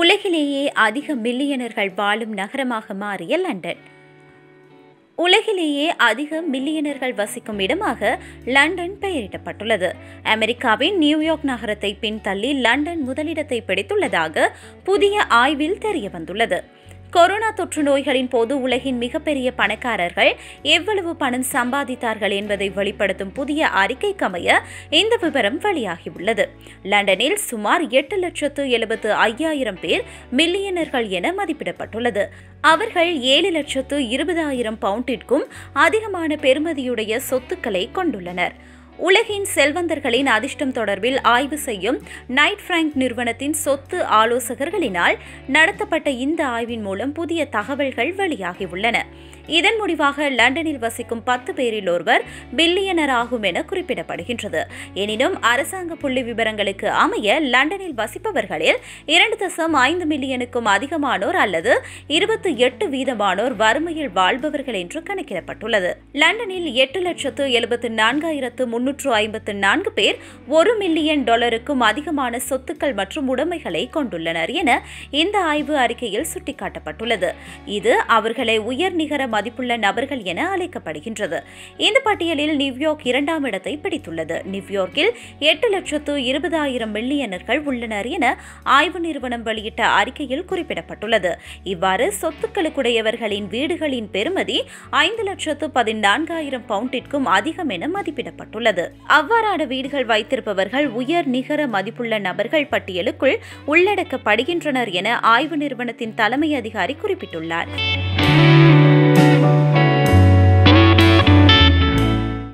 உலகிலேயே அதிக மில்லியனர்கள் வாழும் நகரமாக மாறிய லண்டன் உலகிலேயே அதிக மில்லியனர்கள் வசிக்கும் இடமாக லண்டன் பெயரிடப்பட்டுள்ளது அமெரிக்காவின் நியூயார்க் நகரத்தை பின்தள்ளி லண்டன் முதலிடத்தை பிடித்துள்ளதாக புதிய ஆய்வில் தெரியவந்துள்ளது கொரோனா தொற்று நோய்களின் போது உலகின் மிகப்பெரிய பணக்காரர்கள் எவ்வளவு பணம் சம்பாதித்தார்கள் என்பதை வெளிப்படுத்தும் புதிய அறிக்கைக்கமைய இந்த விவரம் வெளியாகியுள்ளது லண்டனில் சுமார் எட்டு லட்சத்து எழுபத்து ஐயாயிரம் பேர் மில்லியனர்கள் என மதிப்பிடப்பட்டுள்ளது அவர்கள் ஏழு லட்சத்து இருபதாயிரம் பவுண்டிற்கும் அதிகமான பெறுமதியுடைய சொத்துக்களை கொண்டுள்ளனர் உலகின் செல்வந்தர்களின் அதிர்ஷ்டம் தொடர்பில் ஆய்வு செய்யும் நைட் பிராங்க் நிறுவனத்தின் சொத்து ஆலோசகர்களினால் நடத்தப்பட்ட இந்த ஆய்வின் மூலம் புதிய தகவல்கள் வெளியாகியுள்ளன இதன் முடிவாக லண்டனில் வசிக்கும் பத்து பேரில் ஒருவர் பில்லியனர் ஆகும் என குறிப்பிடப்படுகின்றது எனினும் அரசாங்க புள்ளி விவரங்களுக்கு அமைய லண்டனில் வசிப்பவர்களில் இரண்டு தசம் ஐந்து மில்லியனுக்கும் அதிகமானோர் அல்லது இருபத்தி எட்டு வீதமானோர் வறுமையில் வாழ்பவர்கள் என்று கணக்கிடப்பட்டுள்ளது லண்டனில் எட்டு லட்சத்து எழுபத்து நான்காயிரத்து முன்னூற்று ஐம்பத்து நான்கு பேர் ஒரு மில்லியன் டாலருக்கும் அதிகமான சொத்துக்கள் மற்றும் உடைமைகளை கொண்டுள்ளனர் என இந்த ஆய்வு அறிக்கையில் சுட்டிக்காட்டப்பட்டுள்ளது இது அவர்களை உயர் நிகர மதிப்புள்ள நபர்கள் என அழைக்கப்படுகின்றது இந்த பட்டியலில் நியூயார்க் இரண்டாம் இடத்தை பிடித்துள்ளது நியூயார்க்கில் எட்டு லட்சத்து இருபதாயிரம் மில்லியனர்கள் உள்ளனர் என ஆய்வு நிறுவனம் வெளியிட்ட அறிக்கையில் குறிப்பிடப்பட்டுள்ளது இவ்வாறு சொத்துக்களுக்குடையவர்களின் வீடுகளின் பெறுமதி ஐந்து லட்சத்து பதினான்காயிரம் பவுண்டிற்கும் அதிகம் என மதிப்பிடப்பட்டுள்ளது அவ்வாறான வீடுகள் வைத்திருப்பவர்கள் உயர் நிகர மதிப்புள்ள நபர்கள் பட்டியலுக்குள் உள்ளடக்கப்படுகின்றனர் என ஆய்வு நிறுவனத்தின் தலைமை அதிகாரி குறிப்பிட்டுள்ளார்